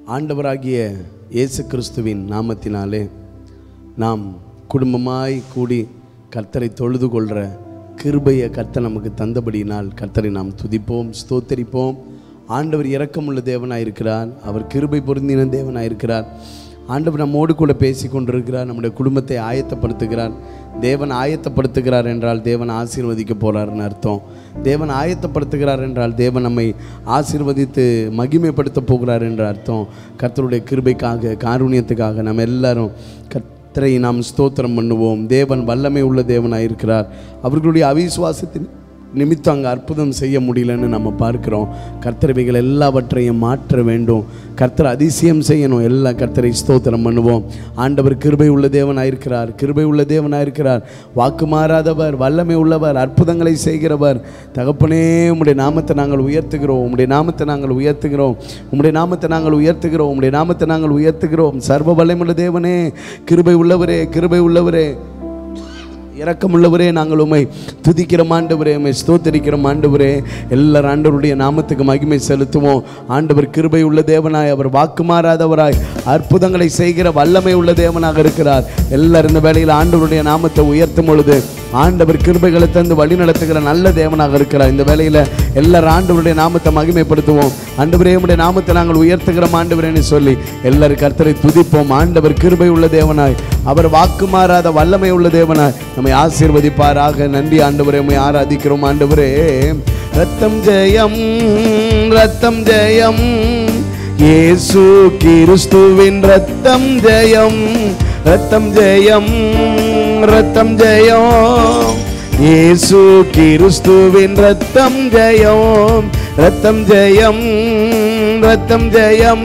ஆண்டவராகிய இயேசு கிறிஸ்துவின் நாமத்தினாலே நாம் குடும்பமாய் கூடி கர்த்தரை தொழுது கொள்கிற கிருபையை கர்த்தர் நமக்கு தந்தபடியினால் கர்த்தரை நாம் துதிப்போம் ஸ்தோத்தரிப்போம் ஆண்டவர் இரக்கமுள்ள தேவனாய் இருக்கிறார் அவர் கிருபை பொருந்தின தேவனாய் இருக்கிறார் ஆண்டவர் நம்மோடு கூட பேசி கொண்டிருக்கிறார் நம்முடைய குடும்பத்தை ஆயத்தப்படுத்துகிறார் தேவன் ஆயத்தப்படுத்துகிறார் என்றால் தேவன் ஆசீர்வதிக்க போறாருன்னு அர்த்தம் தேவன் ஆயத்தப்படுத்துகிறார் என்றால் தேவன் நம்மை ஆசீர்வதித்து மகிமைப்படுத்த போகிறார் என்ற அர்த்தம் கர்த்தருடைய கிருபைக்காக காருண்யத்துக்காக நம்ம எல்லாரும் கர்த்தரை நாம் ஸ்தோத்திரம் பண்ணுவோம் தேவன் வல்லமை உள்ள தேவனாக இருக்கிறார் அவர்களுடைய அவிசுவாசத்தின் நிமித்தம் அங்கே அற்புதம் செய்ய முடியலன்னு நம்ம பார்க்கிறோம் கர்த்தரவைகள் எல்லாவற்றையும் மாற்ற வேண்டும் கர்த்தர் அதிசயம் செய்யணும் எல்லா கர்த்தரை ஸ்தோத்திரம் பண்ணுவோம் ஆண்டவர் கிருபை உள்ள தேவனாயிருக்கிறார் கிருபை உள்ள தேவனாயிருக்கிறார் வாக்கு மாறாதவர் வல்லமை உள்ளவர் அற்புதங்களை செய்கிறவர் தகப்பனே உம்முடைய நாமத்தை நாங்கள் உயர்த்துகிறோம் உம்முடைய நாமத்தை நாங்கள் உயர்த்துகிறோம் உம்முடைய நாமத்தை நாங்கள் உயர்த்துகிறோம் உம்முடைய நாமத்தை நாங்கள் உயர்த்துகிறோம் சர்வ வல்லமுள்ள தேவனே கிருபை உள்ளவரே கிருபை உள்ளவரே இரக்கமுள்ளவரே நாங்கள் உம்மை துதிக்கிறோம் ஆண்டவரே உம்மை ஸ்தோத்தரிக்கிறோம் ஆண்டவரே எல்லாரும் ஆண்டவருடைய நாமத்துக்கு மகிமை செலுத்துவோம் ஆண்டவர் கிருபை உள்ள தேவனாய் அவர் வாக்கு மாறாதவராய் அற்புதங்களை செய்கிற வல்லமை உள்ள தேவனாக இருக்கிறார் எல்லாரும் இந்த வேளையில் ஆண்டவருடைய நாமத்தை உயர்த்தும் பொழுது ஆண்டவர் கிருபைகளை தந்து வழி நடத்துகிற நல்ல தேவனாக இருக்கிறார் இந்த வேளையில் எல்லாரும் ஆண்டவருடைய நாமத்தை மகிமைப்படுத்துவோம் ஆண்டவரே உம்முடைய நாமத்தை நாங்கள் உயர்த்துகிறோம் ஆண்டவரேன்னு சொல்லி எல்லாரும் கர்த்தரை துதிப்போம் ஆண்டவர் கிருபை உள்ள தேவனாய் அவர் வாக்கு மாறாத வல்லமை உள்ள தேவனாய் நம்மை ஆசீர்வதிப்பாராக நன்றி ஆண்டவரே உம்மை ஆராதிக்கிறோம் ஆண்டவரே ரத்தம் ஜெயம் ரத்தம் ஜெயம் இயேசு கிறிஸ்துவின் ரத்தம் ஜெயம் ரத்தம் ஜெயம் ரத்தம் ஜெயம் இயேசு கிறிஸ்துவின் ரத்தம் ஜெயம் ரத்தம் ஜெயம் ரத்தம் ஜெயம்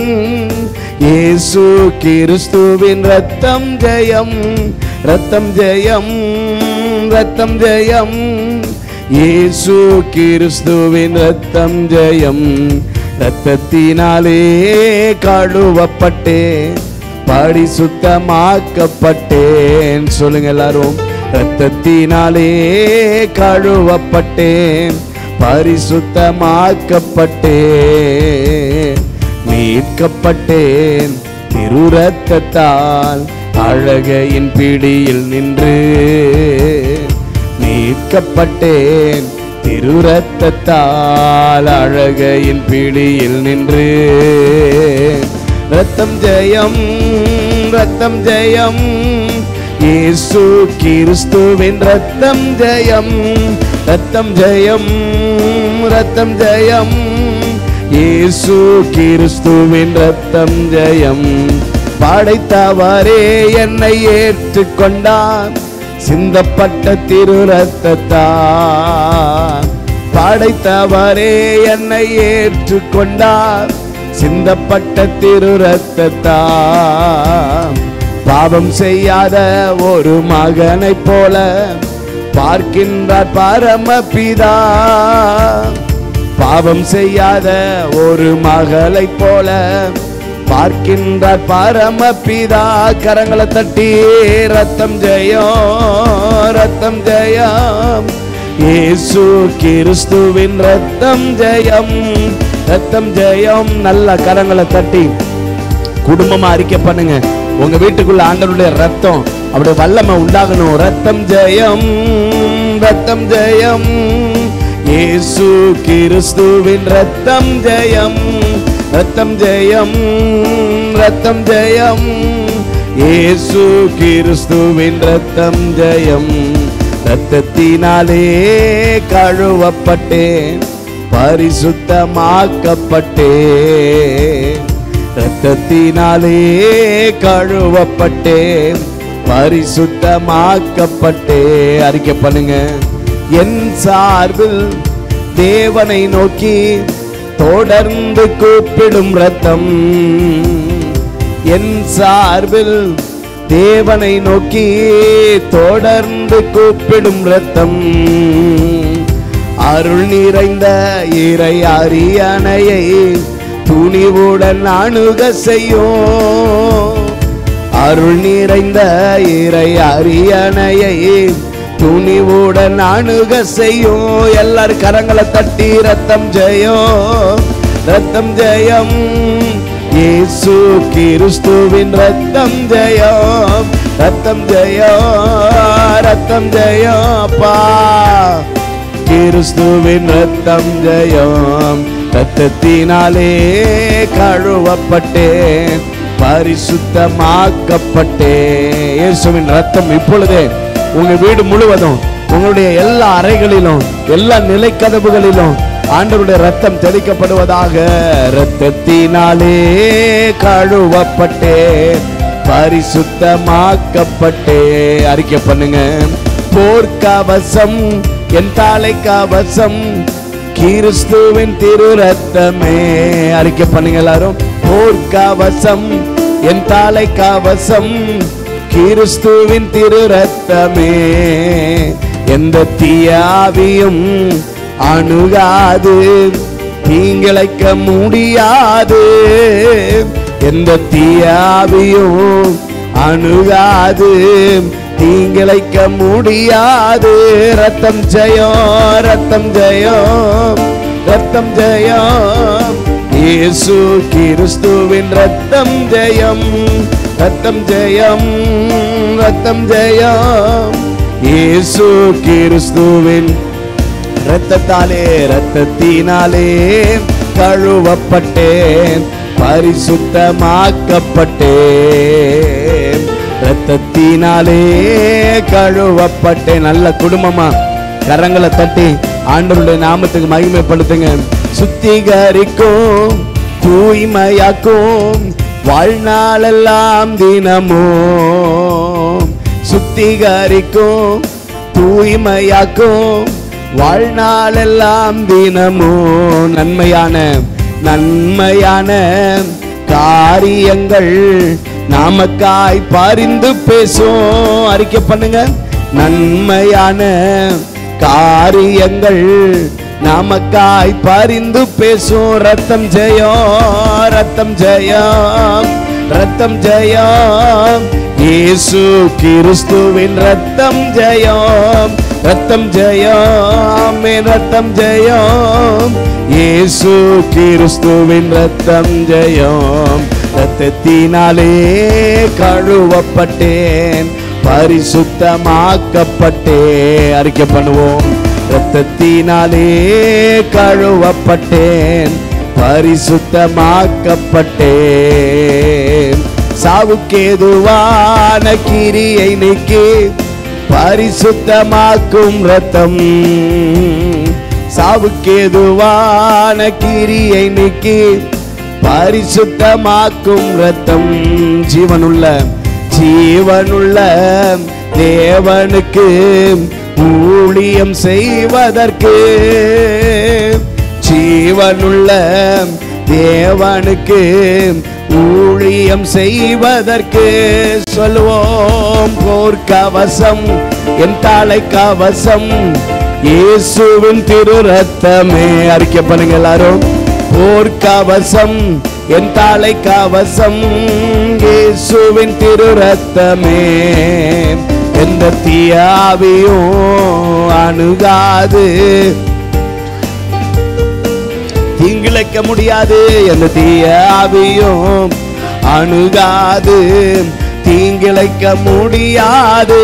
இயேசு கிறிஸ்துவின் ரத்தம் ஜெயம் ரத்தம் ஜெயம் ரத்தம் ஜெயம் இயேசு கிறிஸ்துவின் ரத்தம் ஜெயம் ரத்தத்தினாலே கழுவப்பட்டேன் பரிசுத்தமாக்கப்பட்டேன் சொல்லுங்க எல்லாரும் ரத்தத்தினாலே கழுவப்பட்டேன் பரிசுத்தமாக்கப்பட்டேன் மீட்கப்பட்டேன் திரு ரத்தத்தால் அழகையின் பிடியில் நின்று மீட்கப்பட்டேன் திரு ரத்தத்தால் அழகையின் பிடியில் நின்று ரத்தம் ஜெயம் ரத்தம் ஜெயம் இயேசு கிறிஸ்துவின் ரத்தம் ஜெயம் ரத்தம் ஜெயம் ரத்தம் ஜெயம் இயேசு கிறிஸ்துவின் ரத்தம் ஜெயம் படைத்தவரே என்னை ஏற்றுக்கொண்டார் சிந்தப்பட்ட திரு ரத்தத்தார் படைத்தவரே என்னை ஏற்றுக்கொண்டார் சிந்தப்பட்ட திரு ரத்தத்தார் பாவம் செய்யாத ஒரு மகனைப் போல பார்க்கின்றார் பரமபிதா பாவம் செய்யாத ஒரு மகளைப் போல பார்க்கின்றார் பரமபிதா கரங்களை தட்டி ரத்தம் ஜெயம் ரத்தம் ஜெயம் இயேசு கிறிஸ்துவின் ரத்தம் ஜெயம் ரத்தம் ஜெயம் நல்ல கரங்களை தட்டி குடும்பமா அறிக்கை பண்ணுங்க உங்க வீட்டுக்குள்ள ஆண்டவருடைய ரத்தம் அவருடைய வல்லமை உண்டாகணும் ரத்தம் ஜெயம் ரத்தம் ஜெயம் இயேசு கிறிஸ்துவின் ரத்தம் ஜெயம் ரத்தம் ஜெயம் ரத்தம் ஜெயம் இயேசு கிறிஸ்துவின் ரத்தம் ஜெயம் ரத்தத்தினாலே கழுவப்பட்டேன் பரிசுத்தமாக்கப்பட்டேன் ரத்தத்தினாலே கழுவப்பட்டேன் பரிசுத்தமாக்கப்பட்டே அறிக்கை பண்ணுங்க என் சார்பில் தேவனை நோக்கி தொடர்ந்து கூப்பிடும் ரத்தம் என் சார்பில் தேவனை நோக்கி தொடர்ந்து கூப்பிடும் ரத்தம் அருள் நிறைந்த இறை அரியணையை துணிவுடன் அணுக செய்யும் அருள் நிறைந்த இறை அரியணையை துணிவுடன் அணுக செய்யும் எல்லாரும் கரங்களை தட்டி ரத்தம் ஜெயம் ரத்தம் ஜெயம் இயேசு இயேசு கிறிஸ்துவின் ரத்தம் ஜெயம் ரத்தம் ஜெயம் ரத்தம் ஜெயம் அப்பா கிறிஸ்துவின் ரத்தம் ஜெயம் ரத்தத்தினாலே கழுவப்பட்டேன் பரிசுத்தமாக்கப்பட்டேன் இயேசுவின் ரத்தம் இப்பொழுதே உங்க வீடு முழுவதும் உங்களுடைய எல்லா அறைகளிலும் எல்லா நிலைக்கதவுகளிலும் ஆண்டவருடைய ரத்தம் தெளிக்கப்படுவதாக ரத்தத்தினாலே கழுவப்பட்டேன் பரிசுத்தமாக்கப்பட்டே அறிக்கை பண்ணுங்க போர்க்கவசம் என் தாளை கவசம் கிறிஸ்துவின் திரு ரத்தமே அறிக்கை பண்ணுங்க எல்லாரும் போர்க்கவசம் என் தாளை கவசம் கிறிஸ்துவின் திரு ரத்தமே எந்த தீயாவியும் அணுகாது தீங்கிழைக்க முடியாது எந்த தீயாவியும் அணுகாது தீங்கிழைக்க முடியாது ரத்தம் ஜெயம் ரத்தம் ஜெயம் ரத்தம் ஜெயம் இயேசு கிறிஸ்துவின் ரத்தம் ஜெயம் ரத்தம் ஜெயம் ரத்தம் ஜெயம் இயேசு கிறிஸ்துவின் ரத்தத்தாலே ரத்தத்தினாலே கழுவப்பட்டேன் பரிசுத்தமாக்கப்பட்டேன் ரத்தத்தினாலே கழுவப்பட்டேன் நல்ல குடும்பமா கரங்களை தட்டி ஆண்டவருடைய நாமத்துக்கு மகிமைப்படுத்துங்க சுத்திகரிக்கும் தூய்மையாக்கும் வாழ்நாளெல்லாம் தினமும் சுத்திகரிக்கும் தூய்மையாக்கும் வாழ்நாளெல்லாம் தினமும் நன்மையான நன்மையான காரியங்கள் நாமக்காய் பரிந்து பேசும் அறிக்கை பண்ணுங்க நன்மையான காரியங்கள் நாமக்காய் பரிந்து பேசும் ரத்தம் ஜெயம் ரத்தம் ஜெயம் ரத்தம் ஜெயம் இயேசு கிறிஸ்துவின் ரத்தம் ஜெயம் ரத்தம் ஜெயம் ரத்தம் ஜெயம் இயேசு கிறிஸ்துவின் ரத்தம் ஜெயம் ரத்தத்தினாலே கழுவப்பட்டேன் பரிசுத்தமாக்கப்பட்டே அறிக்கை பண்ணுவோம் ரத்தத்தினாலே கழுவப்பட்டேன் பரிசுத்தமாக்கப்பட்டேன் சாவுக்கேதுவான கிரியை நீக்கி பரிசுத்தமாக்கும் ரத்தம் சாவுக்கேதுவான கிரியை நீக்கி பரிசுத்தமாக்கும் ரத்தம் ஜீவனுள்ள ஜீவனுள்ள தேவனுக்கு ஊழியம் செய்வதற்கு ஜீவனுள்ள தேவனுக்கு ஊழியம் செய்வதற்கு சொல்லுவோம் போர்க்கவசம் என் தாளை கவசம் இயேசுவின் திரு ரத்தமே அறிக்கை பண்ணுங்க எல்லாரும் போர்க்கவசம் என் தாளை கவசம் இயேசுவின் திரு ரத்தமே எந்த தீயாவியும் அணுகாது தீங்கிழைக்க முடியாது எந்த தீயாவியும் அணுகாது தீங்கிழைக்க முடியாது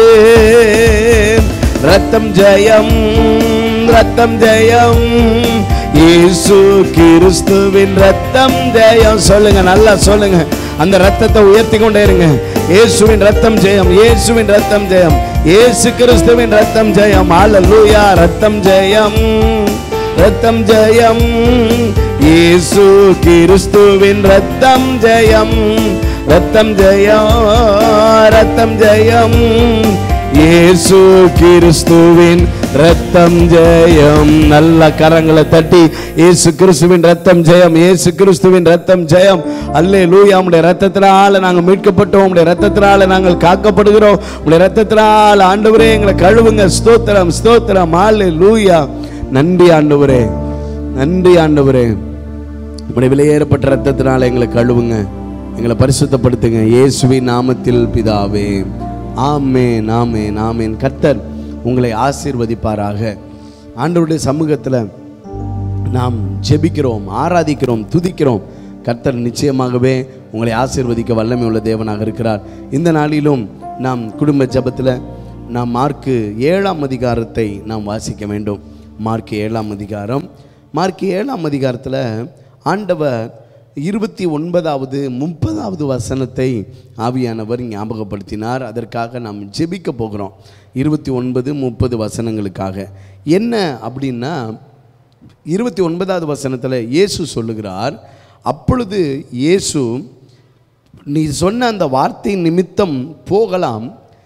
ரத்தம் ஜெயம் ரத்தம் ஜெயம் இயேசு கிறிஸ்துவின் ரத்தம் ஜெயம் சொல்லுங்க நல்லா சொல்லுங்க அந்த ரத்தத்தை உயர்த்தி கொண்டே இருங்க இயேசுவின் ரத்தம் ஜெயம் இயேசுவின் ரத்தம் ஜெயம் இயேசு கிறிஸ்துவின் ரத்தம் ஜெயம் அல்லேலூயா ரத்தம் ஜெயம் ரத்தம் ஜெயம் இயேசு கிறிஸ்துவின் ரத்தம் ஜெயம் ரத்தம் ஜெயம் ரத்தம் ஜெயம் இயேசு கிறிஸ்துவின் ரத்தம் ஜெயம் நல்ல கரங்களை தட்டி இயேசு கிறிஸ்துவின் ரத்தம் ஜெயம் இயேசு கிறிஸ்துவின் ரத்தம் ஜெயம் அல்லே லூயா உடைய ரத்தத்தினால நாங்கள் மீட்கப்பட்டோம் உடைய ரத்தத்தினால நாங்கள் காக்கப்படுகிறோம் உடைய ரத்தத்தினால ஆண்டவரே எங்களை கழுவுங்க ஸ்தோத்திரம் ஸ்தோத்திரம் அல்லே லூயா நன்றி ஆண்டவரே நன்றி ஆண்டவரே உடைய விலையேறப்பட்ட ரத்தத்தினால எங்களை கழுவுங்க எங்களை பரிசுத்தப்படுத்துங்க இயேசுவின் நாமத்தில் பிதாவே ஆமேன் ஆமேன் ஆமேன் கர்த்தர் உங்களை ஆசீர்வதிப்பாராக ஆண்டவருடைய சமூகத்தில் நாம் ஜெபிக்கிறோம் ஆராதிக்கிறோம் துதிக்கிறோம் கர்த்தர் நிச்சயமாகவே உங்களை ஆசீர்வதிக்க வல்லமை உள்ள தேவனாக இருக்கிறார் இந்த நாளிலும் நாம் குடும்ப ஜெபத்தில் நாம் மார்க்கு ஏழாம் அதிகாரத்தை நாம் வாசிக்க வேண்டும் மார்க் ஏழாம் அதிகாரம் மார்க் ஏழாம் அதிகாரத்தில் ஆண்டவர் இருபத்தி ஒன்பதாவது முப்பதாவது வசனத்தை ஆவியானவர் ஞாபகப்படுத்தினார் அதற்காக நாம் ஜெபிக்க போகிறோம் இருபத்தி ஒன்பது முப்பது வசனங்களுக்காக என்ன அப்படின்னா இருபத்தி ஒன்பதாவது வசனத்தில் இயேசு சொல்லுகிறார் அப்பொழுது இயேசு நீ சொன்ன அந்த வார்த்தை நிமித்தம் போகலாம்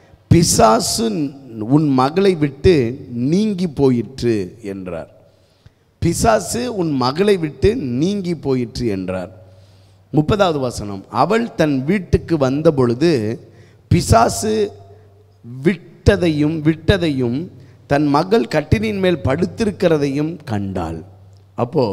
பிசாசு உன் மகளை விட்டு நீங்கி போயிற்று என்றார் பிசாசு உன் மகளை விட்டு நீங்கி போயிற்று என்றார் முப்பதாவது வசனம் அவள் தன் வீட்டுக்கு வந்த பொழுது பிசாசு விட்டதையும் விட்டதையும் தன் மகள் கட்டிலின் மேல் படுத்திருக்கிறதையும் கண்டாள் அப்போ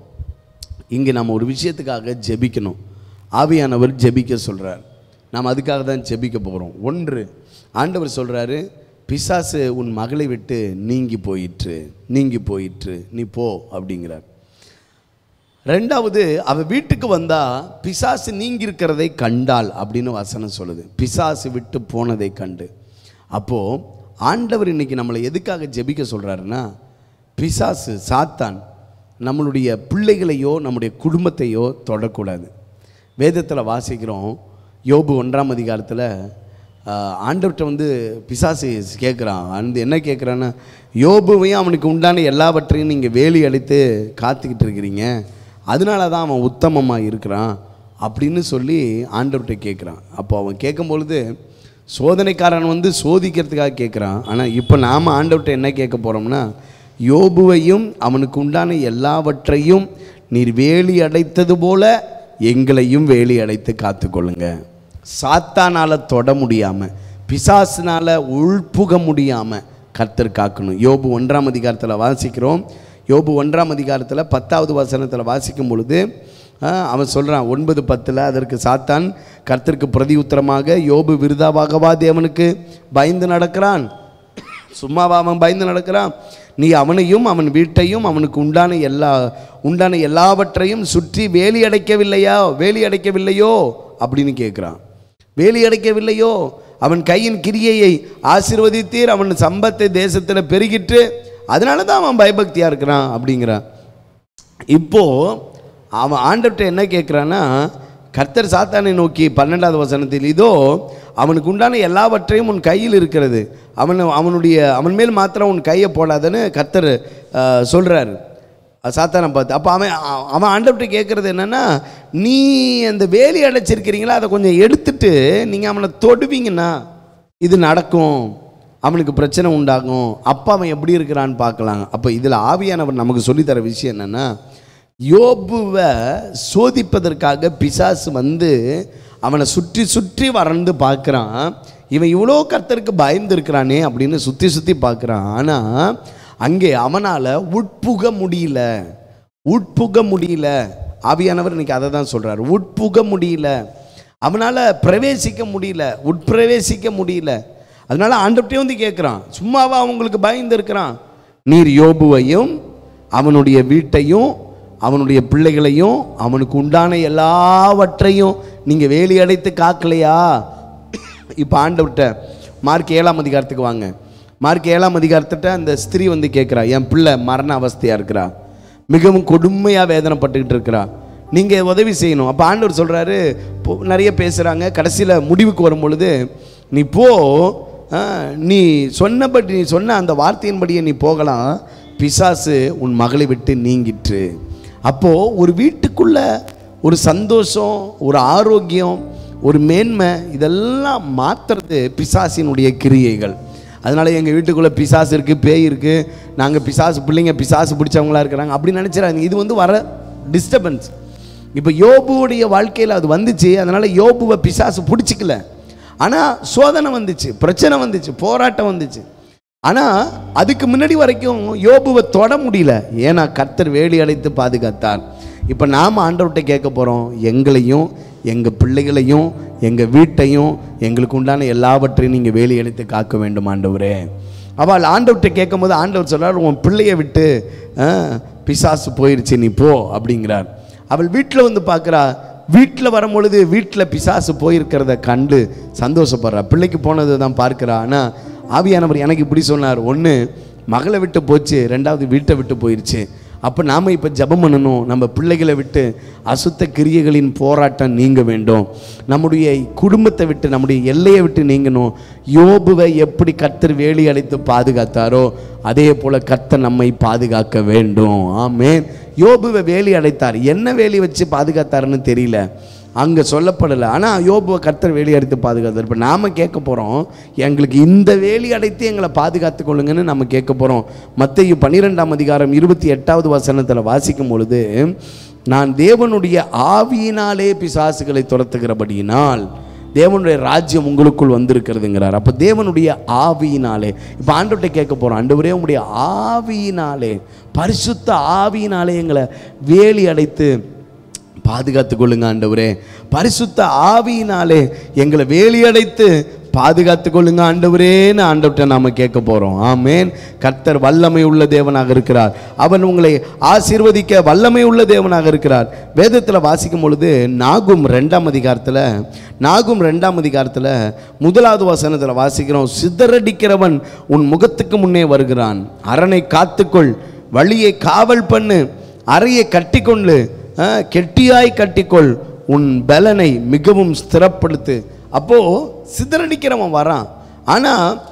இங்கே நம்ம ஒரு விஷயத்துக்காக ஜெபிக்கணும் ஆவியானவர் ஜெபிக்க சொல்றார் நாம் அதுக்காக தான் ஜெபிக்க போகிறோம் ஒன்று ஆண்டவர் சொல்றாரு பிசாசு உன் மகளை விட்டு நீங்கி போயிற்று நீங்கி போயிற்று நீ போ அப்படிங்கிறார் ரெண்டாவது அவ வீட்டுக்கு வந்தா பிசாசு நீங்கி இருக்கிறதை கண்டாள் அப்படின்னு வசனம் சொல்லுது பிசாசு விட்டு போனதை கண்டு அப்போ ஆண்டவர் இன்னைக்கு நம்மளை எதுக்காக ஜெபிக்க சொல்றாருன்னா பிசாசு சாத்தான் நம்மளுடைய பிள்ளைகளையோ நம்முடைய குடும்பத்தையோ தொடக்கூடாது வேதத்தில் வாசிக்கிறோம் யோபு ஒன்றாம் அதிகாரத்தில் ஆண்டவர்கிட்ட வந்து பிசாசு கேட்குறான் வந்து என்ன கேட்குறான்னா யோபுவையும் அவனுக்கு உண்டான எல்லாவற்றையும் நீங்கள் வேலி அடித்து காத்துக்கிட்டு இருக்கிறீங்க அதனால தான் அவன் உத்தமமாக இருக்கிறான் அப்படின்னு சொல்லி ஆண்டவர்கிட்ட கேட்குறான் அப்போ அவன் கேட்கும் பொழுது சோதனைக்காரன் வந்து சோதிக்கிறதுக்காக கேட்குறான் ஆனால் இப்போ நாம் ஆண்டவர்கிட்ட என்ன கேட்க போகிறோம்னா யோபுவையும் அவனுக்கு உண்டான எல்லாவற்றையும் நீர் வேலி அடைத்தது போல எங்களையும் வேலி அடைத்து காத்துக்கொள்ளுங்க சாத்தானால் தொட முடியாமல் பிசாசினால் உள்புக முடியாமல் கர்த்தர் காக்கணும் யோபு ஒன்றாம் அதிகாரத்தில் வாசிக்கிறோம் யோபு ஒன்றாம் அதிகாரத்தில் பத்தாவது வசனத்தில் வாசிக்கும் பொழுது ஆ, அவன் சொல்கிறான் ஒன்பது பத்தில் அதற்கு சாத்தான் கர்த்தருக்கு பிரதி உத்தரமாக யோபு விருதாவாகவா தேவனுக்கு பயந்து நடக்கிறான் சும்மாவா அவன் பயந்து நடக்கிறான் நீ அவனையும் அவன் வீட்டையும் அவனுக்கு உண்டான எல்லா உண்டான எல்லாவற்றையும் சுற்றி வேலி அடைக்கவில்லையா வேலி அடைக்கவில்லையோ அப்படின்னு கேட்குறான் வேலி அடைக்கவில்லையோ அவன் கையின் கிரியையை ஆசீர்வதித்தீர் அவன் சம்பத்தை தேசத்தில் பெருகிட்டு அதனால தான் அவன் பயபக்தியாக இருக்கிறான் அப்படிங்கிறான் இப்போ அவன் ஆண்டவர்கிட்ட என்ன கேட்குறான்னா கர்த்தர் சாத்தானை நோக்கி பன்னெண்டாவது வசனத்தில் இதோ அவனுக்கு உண்டான எல்லாவற்றையும் உன் கையில் இருக்கிறது அவன் அவனுடைய அவன் மேல் மாத்திரம் உன் கையை போடாதன்னு கர்த்தர் சொல்கிறாரு சாத்தானை பார்த்து அப்போ அவன் அ- அவன் ஆண்டவர்கிட்ட கேட்குறது என்னென்னா நீ அந்த வேலி அடைச்சிருக்கிறீங்களா அதை கொஞ்சம் எடுத்துட்டு நீங்கள் அவனை தொடுவீங்கன்னா இது நடக்கும் அவனுக்கு பிரச்சனை உண்டாகும் அப்பா அவன் எப்படி இருக்கிறான்னு பார்க்கலாம் அப்போ இதில் ஆவியானவர் நமக்கு சொல்லித்தர விஷயம் என்னென்னா யோபுவை சோதிப்பதற்காக பிசாசு வந்து அவனை சுற்றி சுற்றி வறந்து பார்க்குறான் இவன் இவ்வளோ கர்த்தருக்கு பயந்து இருக்கிறானே அப்படின்னு சுற்றி சுற்றி பார்க்குறான் ஆனால் அங்கே அவனால் உட்புக முடியல உட்புக முடியல ஆவியானவர் இன்னைக்கு அதை தான் சொல்கிறார் உட்புக முடியல அவனால் பிரவேசிக்க முடியல உட்பிரவேசிக்க முடியல அதனால ஆண்டவர்கிட்டயே வந்து கேட்குறான் சும்மாவா அவங்களுக்கு பயந்து இருக்கிறான் நீர் யோபுவையும் அவனுடைய வீட்டையும் அவனுடைய பிள்ளைகளையும் அவனுக்கு உண்டான எல்லாவற்றையும் நீங்கள் வேலி அடைத்து காக்கலையா இப்போ ஆண்டவர்கிட்ட மார்க் ஏழாம் அதிகாரத்துக்கு வாங்க மார்க் ஏழாம் அதிகாரத்திட்ட அந்த ஸ்திரீ வந்து கேட்குறா என் பிள்ளை மரண அவஸ்தையாக இருக்கிறா மிகவும் கொடுமையாக வேதனைப்பட்டுக்கிட்டு இருக்கிறா நீங்கள் உதவி செய்யணும் அப்போ ஆண்டவர் சொல்கிறாரு நிறைய பேசுகிறாங்க கடைசியில் முடிவுக்கு வரும் பொழுது நீ போ ஆ, நீ சொன்னபடி நீ சொன்ன அந்த வார்த்தையின்படியே நீ போகலாம் பிசாசு உன் மகளை விட்டு நீங்கிற்று அப்போது ஒரு வீட்டுக்குள்ள ஒரு சந்தோஷம் ஒரு ஆரோக்கியம் ஒரு மேன்மை இதெல்லாம் மாற்றுறது பிசாசினுடைய கிரியைகள் அதனால எங்கள் வீட்டுக்குள்ளே பிசாசு இருக்குது பேய் இருக்குது நாங்கள் பிசாசு பிள்ளைங்க பிசாசு பிடிச்சவங்களா இருக்கிறாங்க அப்படி நினச்சிடாங்க இது வந்து வர டிஸ்டர்பன்ஸ் இப்போ யோபுவுடைய வாழ்க்கையில் அது வந்துச்சு அதனால் யோபுவை பிசாசு பிடிச்சிக்கல ஆனால் சோதனை வந்துச்சு பிரச்சனை வந்துச்சு போராட்டம் வந்துச்சு ஆனால் அதுக்கு முன்னாடி வரைக்கும் யோபுவை தொட முடியல ஏன்னா கர்த்தர் வேலி அடைத்து பாதுகாத்தார் இப்போ நாம் ஆண்டவர்கிட்ட கேட்க போகிறோம் எங்களையும் எங்கள் பிள்ளைகளையும் எங்கள் வீட்டையும் எங்களுக்கு உண்டான எல்லாவற்றையும் நீங்கள் வேலி அடைத்து காக்க வேண்டும் ஆண்டவரே அவள் ஆண்டவர்கிட்ட கேட்கும் போது ஆண்டவர் சொல்றார் உன் பிள்ளையை விட்டு ஆ, பிசாசு போயிடுச்சு நீ போ அப்படிங்கிறார் அவள் வீட்டில் வந்து பார்க்குறா வீட்டில் வரும்பொழுது வீட்டில் பிசாசு போயிருக்கிறத கண்டு சந்தோஷப்படுறா பிள்ளைக்கு போனது தான் பார்க்குறா ஆனால் ஆவியானவர் எனக்கு இப்படி சொன்னார் ஒன்று மகளை விட்டு போச்சு ரெண்டாவது வீட்டை விட்டு போயிருச்சு அப்போ நாம் இப்போ ஜெபம் பண்ணணும் நம்ம பிள்ளைகளை விட்டு அசுத்த கிரியைகளின் போராட்டம் நீங்க வேண்டும் நம்முடைய குடும்பத்தை விட்டு நம்முடைய எல்லையை விட்டு நீங்கணும் யோபுவை எப்படி கர்த்தர் வேலி அடைத்து பாதுகாத்தாரோ அதே போல கர்த்தர் நம்மை பாதுகாக்க வேண்டும் ஆமென் யோபுவை வேலி அடைத்தார் என்ன வேலி வச்சு பாதுகாத்தாருன்னு தெரியல அங்கே சொல்லப்படலை ஆனால் யோபுவை கர்த்தர் வேலி அடைத்து பாதுகாத்தார் இப்போ நாம் கேட்க போகிறோம் எங்களுக்கு இந்த வேலி அடைத்து எங்களை பாதுகாத்து கொள்ளுங்கன்னு நம்ம கேட்க போகிறோம் மத்தேயு பன்னிரெண்டாம் அதிகாரம் இருபத்தி எட்டாவது வசனத்தில் வாசிக்கும் பொழுது நான் தேவனுடைய ஆவியினாலே பிசாசுகளை துரத்துகிறபடியினால் தேவனுடைய ராஜ்யம் உங்களுக்குள் வந்திருக்கிறதுங்கிறார் அப்போ தேவனுடைய ஆவியினாலே இப்போ ஆண்டவர்கிட்ட கேட்க போகிறோம் ஆண்டவரே உங்களுடைய ஆவியினாலே பரிசுத்த ஆவியினாலே எங்களை வேலி அடைத்து பாதுகாத்து கொள்ளுங்க ஆண்டவரே பரிசுத்த ஆவியினாலே எங்களை வேலி அடைத்து பாதுகாத்து கொள்ளுங்க ஆண்டவரேன்னு ஆண்டவர்கிட்ட நாம கேட்க போறோம் ஆமேன் கர்த்தர் வல்லமை உள்ள தேவனாக இருக்கிறார் அவன் உங்களை ஆசீர்வதிக்க வல்லமை உள்ள தேவனாக இருக்கிறார் வேதத்தில் வாசிக்கும் பொழுது நாகும் ரெண்டாம் அதிகாரத்தில் நாகும் ரெண்டாம் அதிகாரத்தில் முதலாவது வசனத்தில் வாசிக்கிறோம் சிதறடிக்கிறவன் உன் முகத்துக்கு முன்னே வருகிறான் அரணை காத்துக்கொள் வழியை காவல் பண்ணு அறையை கட்டிக்கொண்டு ஆ, கெட்டியாய் கட்டிக்கொள் உன் பலனை மிகவும் ஸ்திரப்படுத்து அப்போ சிதறடிக்கிறவன் வரான் ஆனா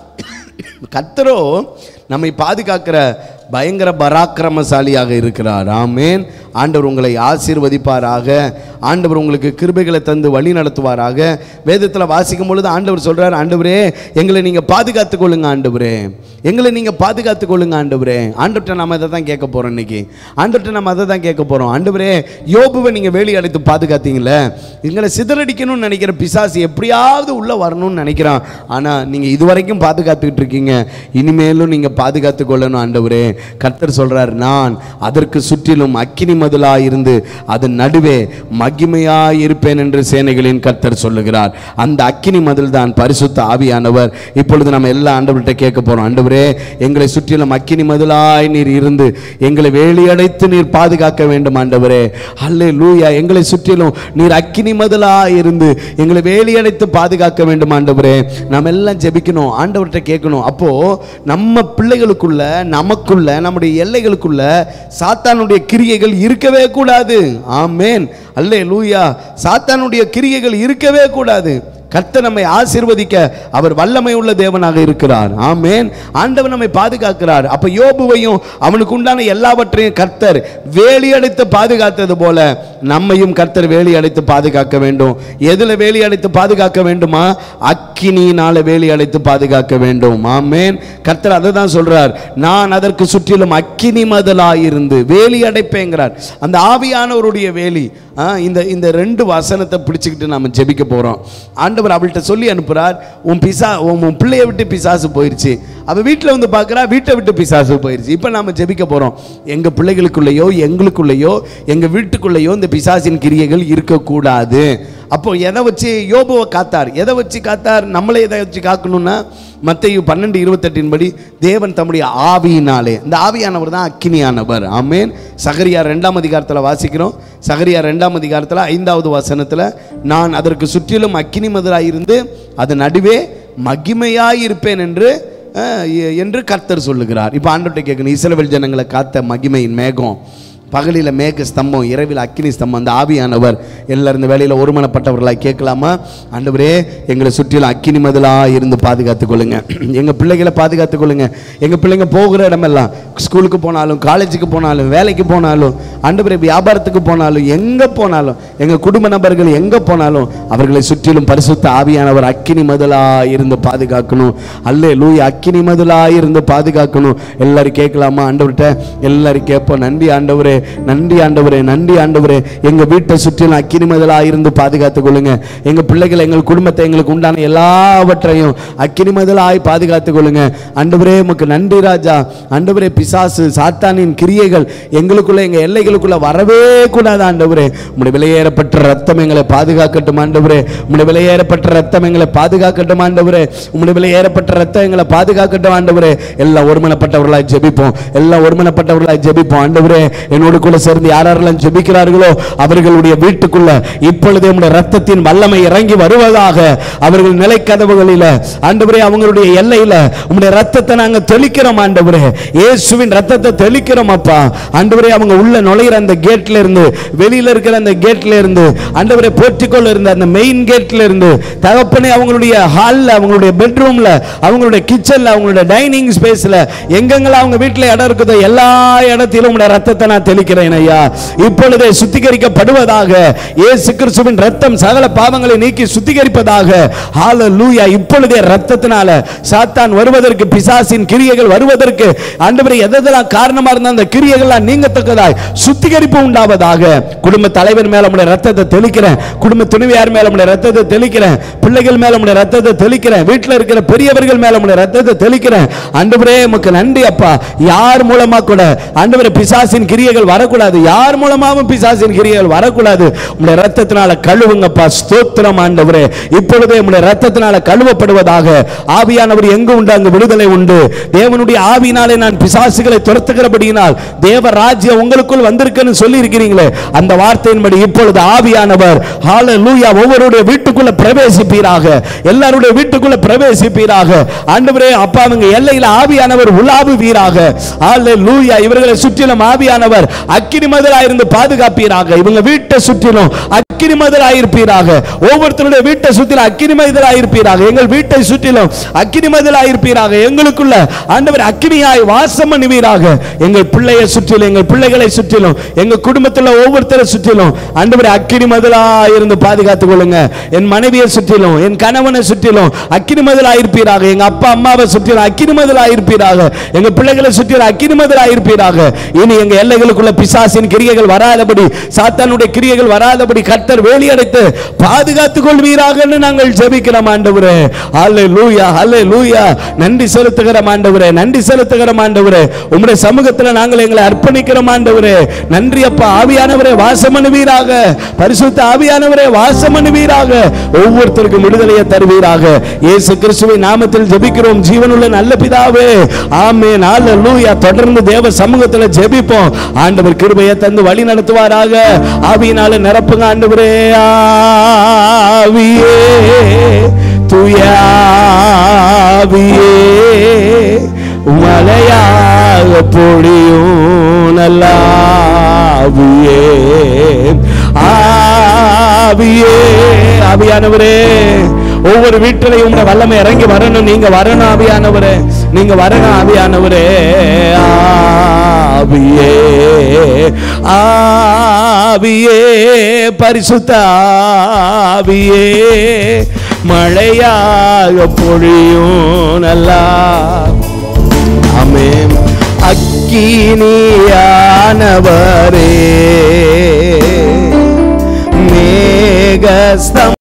கர்த்தரோ நம்மை பாதுகாக்கிற பயங்கர பராக்கிரமசாலியாக இருக்கிறார் ஆமேன் ஆண்டவர் உங்களை ஆசீர்வதிப்பாராக ஆண்டவர் உங்களுக்கு கிருபைகளை தந்து வழி நடத்துவாராக வேதத்தில் வாசிக்கும் பொழுது ஆண்டவர் சொல்றார் ஆண்டவரே எங்களை நீங்கள் பாதுகாத்து கொள்ளுங்க ஆண்டவரே எங்களை நீங்கள் பாதுகாத்து கொள்ளுங்க ஆண்டவரே ஆண்டவர்கிட்ட நம்ம அதை தான் கேட்க போகிறோம் இன்னைக்கு ஆண்டவர்கிட்ட நம்ம அதை தான் கேட்க போகிறோம் ஆண்டவரே யோபுவை நீங்கள் வேலி அடைத்து பாதுகாத்தீங்களே எங்களை சிதறடிக்கணும்னு நினைக்கிற பிசாசு எப்படியாவது உள்ளே வரணும்னு நினைக்கிறான் ஆனால் நீங்கள் இதுவரைக்கும் பாதுகாத்துக்கிட்டு இருக்கீங்க இனிமேலும் நீங்கள் பாதுகாத்து கொள்ளணும் ஆண்டவரே கர்த்தர் சொல்றார் நான் அதற்கு சுற்றிலும் அக்கினி மதிலாய் இருந்து அதன் நடுவே மகிமையாய் இருப்பேன் என்று சேனைகளின் கர்த்தர் சொல்லுகிறார் அந்த அக்கினி மதில் தான் பரிசுத்த ஆவியானவர் இப்பொழுது நம்ம எல்லா ஆண்டவர்கிட்ட கேட்க போறோம் ஆண்டவரே எங்களை சுற்றிலும் அக்கினி மதிலாய் நீர் இருந்து எங்களை வேலியடைத்து நீர் பாதுகாக்க வேண்டும் ஆண்டவரே அல்லே லூயா எங்களை சுற்றிலும் நீர் அக்கினி மதிலாய் இருந்து எங்களை வேலியடைத்து பாதுகாக்க வேண்டும் ஆண்டவரே நம்ம எல்லாம் ஜெபிக்கணும் ஆண்டவர்கிட்ட கேட்கணும் அப்போ நம்ம பிள்ளைகளுக்குள்ள நமக்குள்ள நம்முடைய எல்லைகளுக்குள்ள சாத்தானுடைய கிரியைகள் இருக்கவே கூடாது ஆமேன் அல்லே லூயா சாத்தானுடைய கிரியைகள் இருக்கவே கூடாது கர்த்தர் நம்மை ஆசீர்வதிக்க அவர் வல்லமை உள்ள தேவனாக இருக்கிறார் ஆமேன் ஆண்டவர் நம்மை பாதுகாக்கிறார் அப்ப யோபுவையும் அவனுக்கு உண்டான எல்லாவற்றையும் கர்த்தர் வேலி அடைத்து பாதுகாத்தது போல நம்மையும் கர்த்தர் வேலி அடைத்து பாதுகாக்க வேண்டும் எதுல வேலி அடைத்து பாதுகாக்க வேண்டுமா அக்கினியினால வேலி அடைத்து பாதுகாக்க வேண்டும் ஆமேன் கர்த்தர் அதை தான் சொல்றார் நான் அதற்கு சுற்றிலும் அக்கினி மதலாயிருந்து வேலி அடைப்பேங்கிறார் அந்த ஆவியானவருடைய வேலி ஆ, இந்த இந்த ரெண்டு வசனத்தை பிடிச்சுக்கிட்டு நாம ஜெபிக்க போறோம் ஆண்டவர் அவள்கிட்ட சொல்லி அனுப்புறார் உன் பிசா உன் உன் பிள்ளைய விட்டு பிசாசு போயிருச்சு அவ வீட்டில் வந்து பார்க்குறா வீட்டை விட்டு பிசாசு போயிருச்சு இப்போ நாம ஜெபிக்க போறோம் எங்க பிள்ளைகளுக்குள்ளேயோ எங்களுக்குள்ளேயோ எங்க வீட்டுக்குள்ளேயோ இந்த பிசாசின் கிரியைகள் இருக்கக்கூடாது அப்போ எதை வச்சு யோபுவை காத்தார் எதை வச்சு காத்தார் நம்மளை எதை வச்சு காக்கணும்னா மத்தேயு பன்னெண்டு இருபத்தெட்டின் படி தேவன் தம்முடைய ஆவியினாலே இந்த ஆவியானவர் தான் அக்கினியானவர் ஆமேன் சகரியா ரெண்டாம் அதிகாரத்தில் வாசிக்கிறோம் சகரியா ரெண்டாம் அதிகாரத்தில் ஐந்தாவது வசனத்தில் நான் அதற்கு சுற்றிலும் அக்கினி மதுராய் இருந்து அது நடுவே மகிமையாய் இருப்பேன் என்று அஹ், எ- என்று கர்த்தர் சொல்லுகிறார் இப்போ ஆண்டவர்கிட்ட கேட்கணும் இஸ்ரவேல் ஜனங்களை காத்த மகிமையின் மேகம் பகலில் மேக ஸ்தம்பம் இரவில் அக்கினி ஸ்தம்பம் அந்த ஆவியானவர் எல்லாரும் இந்த வேலையில் ஒருமனப்பட்டவர்களாக கேட்கலாமா ஆண்டவரே எங்களை சுற்றிலும் அக்கினி மதிலாக இருந்து பாதுகாத்துக் கொள்ளுங்க எங்கள் பிள்ளைகளை பாதுகாத்துக் கொள்ளுங்க எங்கள் பிள்ளைங்க போகிற இடமெல்லாம் ஸ்கூலுக்கு போனாலும் காலேஜுக்கு போனாலும் வேலைக்கு போனாலும் ஆண்டவரே வியாபாரத்துக்கு போனாலும் எங்கே போனாலும் எங்கள் குடும்ப நபர்கள் எங்கே போனாலும் அவர்களை சுற்றிலும் பரிசுத்த ஆவியானவர் அக்கினி மதிலாக இருந்து பாதுகாக்கணும் அல்லே லூய் அக்கினி மதிலாக இருந்து பாதுகாக்கணும் எல்லாரும் கேட்கலாமா ஆண்டவர்கிட்ட எல்லாரும் கேட்போம் நன்றி ஆண்டவரே நன்றி ஆண்டவரே நன்றி ஆண்டவரே எங்க வீட்டை சுற்றிலும் அக்கினி மதிலாக இருந்து பாதுகாத்துக் கொள்ளுங்க எங்க பிள்ளைகளை எங்கள் குடும்பத்தை எங்களுக்கு உண்டான எல்லாவற்றையும் அக்கினி மதிலாய் பாதுகாத்துக் கொள்ளுங்க ஆண்டவரே உமக்கு நன்றி ராஜா ஆண்டவரே பிசாசு சாத்தானின் கிரியைகள் எங்களுக்குள்ள எங்க எல்லைகளுக்குள்ள வரவே கூடாது ஆண்டவரே உம்முடைய விலையேறப்பட்ட ரத்தம் எங்களை பாதுகாக்கட்டும் ஆண்டவரே உம்முடைய விலையேறப்பட்ட ரத்தம் எங்களை பாதுகாக்கட்டும் ஆண்டவரே உம்முடைய விலையேறப்பட்ட ரத்தம் எங்களை பாதுகாக்கட்டும் ஆண்டவரே எல்லாம் ஒருமனப்பட்டவர்களாய் ஜெபிப்போம் எல்லாம் ஒருமனப்பட்டவர்களாய் ஜெபிப்போம் ஆண்டவரே என்னோடு கூட சேர்ந்து யார் யாரெல்லாம் ஜெபிக்கிறார்களோ அவர்களுடைய வீட்டுக்குள்ள இப்பொழுதே உம்முடைய ரத்தத்தின் வல்லமை இறங்கி வருவதாக அவர்கள் நிலைக்கதவுகளில ஆண்டவரே அவங்களுடைய எல்லையில உம்முடைய ரத்தத்தை நாங்க தெளிக்கிறோம் ஆண்டவரே இயேசுவின் ரத்தத்தை தெளிக்கிறோம் அப்பா ஆண்டவரே அவங்க உள்ள நுழையிற அந்த கேட்ல இருந்து வெளியில இருக்கிற அந்த கேட்ல இருந்து ஆண்டவரே போர்ட்டிக்கோல இருந்த அந்த மெயின் கேட்ல இருந்து தகப்பனே அவங்களுடைய ஹால்ல அவங்களுடைய பெட்ரூம்ல அவங்களுடைய கிச்சன்ல அவங்களுடைய டைனிங் ஸ்பேஸ்ல எங்கெங்கெல்லாம் அவங்க வீட்டுல இடம் இருக்குதோ எல்லா இடத்திலும் உம்முடைய ரத்தத்தை நான் தெளிக்கிறேன் ஐயா இப்பொழுதே சுத்திகரிக்கப்படுவதாக இயேசு கிறிஸ்துவின் ரத்தம் சகல பாவங்களை நீக்கி சுத்திகரிப்பதாக ஹalleluya இப்பொழுதே ரத்தத்தினால சாத்தான் வருவதற்கு பிசாசின் கிரியைகள் வருவதற்கு ஆண்டவரே எதெல்லாம் காரணமா இருந்த அந்த கிரியைகள்லாம் நீங்கத்தக்கதாய் சுத்திகரிப்பு உண்டாவதாக குடும்ப தலைவர் மேல உடைய ரத்தத்தை தெளிக்கிறேன் குடும்ப துணைவியார் மேல உடைய ரத்தத்தை தெளிக்கிறேன் பிள்ளைகள் மேல உடைய ரத்தத்தை தெளிக்கிறேன் வீட்டில் இருக்கிற பெரியவர்கள் மேல உடைய ரத்தத்தை தெளிக்கிறேன் ஆண்டவரே உமக்கு நன்றி அப்பா யார் மூலமா கூட ஆண்டவரே பிசாசின் கிரியைகள் வரக்கூடாது யார் மூலமாவும் பிசாசின் கிரியைகள் வரக்கூடாது உடைய ரத்தத்தினால கழுவுங்கப்பா ஸ்தோத்திரம் ஆண்டவரே இப்பொழுதே உடைய ரத்தத்தினால கழுவப்படுவதாக ஆவியானவர் எங்கு உண்டு அங்கு விடுதலை உண்டு தேவனுடைய ஆவியினாலே நான் பிசாசுகளை துரத்துகிறபடியினால் தேவ ராஜ்யம் உங்களுக்குள் வந்திருக்குன்னு சொல்லி இருக்கிறீங்களே அந்த வார்த்தையின்படி இப்பொழுது ஆவியானவர் ஹalleluya ஒவ்வொருடைய வீட்டுக்குள்ள பிரவேசிப்பீராக எல்லாருடைய வீட்டுக்குள்ள பிரவேசிப்பீராக ஆண்டவரே அப்பா அவங்க எல்லையில ஆவியானவர் உலாவுவீராக ஹalleluya இவர்களை சுற்றிலும் ஆவியானவர் அக்கினி மதிலாயிருந்து பாதுகாப்பீராக இவங்க வீட்டை சுற்றிலும் அக்கினி மதிலாயிருப்பீராக ஒவ்வொருத்தருடைய வீட்டை சுற்றிலும் அக்கினி மதிலாயிருப்பீராக எங்கள் வீட்டை சுற்றிலும் அக்கினி மதிலாயிருப்பீராக எங்களுக்குள்ள ஆண்டவர் அக்கினியாய் வாசம் பண்ணுவீராக எங்கள் பிள்ளையை சுற்றிலும் எங்கள் பிள்ளைகளை சுற்றிலும் எங்க குடும்பத்தில் ஒவ்வொருத்தரை சுற்றிலும் ஆண்டவர் அக்கினி மதிலாய் இருந்து பாதுகாத்துக் கொள்ளுங்க என் மனைவியை சுற்றிலும் என் கணவனை சுற்றிலும் அக்கினி மதிலாயிருப்பீராக எங்க அப்பா அம்மாவை சுற்றிலும் அக்கினி மதிலாயிருப்பீராக எங்க பிள்ளைகளை சுற்றிலும் அக்கினி மதிலாயிருப்பீராக இனி எங்க எல்லைகளுக்குள்ள பிசாசின் கிரியைகள் வராதபடி சாத்தானுடைய கிரியைகள் வராதபடி கர்த்தர் வேலியடைத்து பாதுகாத்துக் கொள்வீராகன்னு நாங்கள் ஜெபிக்கிறோம் ஆண்டவரே ஹalleluya ஹalleluya நன்றி செலுத்துகிறோம் ஆண்டவரே நன்றி செலுத்துகிறோம் ஆண்டவரே உம்முடைய சமூகத்தில் நாங்கள் எங்களை அர்ப்பணிக்கிறோம் ஆண்டவரே நன்றி அப்பா ஆவியானவரே வாசம் பண்ணுவீராக பரிசுத்த ஆவியானவரே வாசம் பண்ணுவீராக ஒவ்வொருத்தருக்கும் விடுதலையை தருவீராக இயேசு கிறிஸ்துவின் நாமத்தில் ஜெபிக்கிறோம் ஜீவனுள்ள நல்ல பிதாவே ஆமென் ஹalleluya தொடர்ந்து தேவ சமூகத்தில் ஜெபிப்போம் ஆண்டவர் கிருபையை தந்து வழி நடத்துவாராக ஆவியினால நிரப்புங்க ஆண்டவரே ஆவியே துயாவியே மலையாக பொழியும் நல்லாவியே ஆவியே ஆவியானவரே ஒவ்வொரு வீட்டிலையும் உங்களுடைய வல்லமை இறங்கி வரணும் நீங்க வரணும் ஆவியானவரே நீங்க வரணும் ஆவியானவரே ஆவியே ஆவியே பரிசுத்த ஆவியே மழையாக பொழியும் நல்லா ஆமென் அக்கினியானவரே மேகஸ்தம்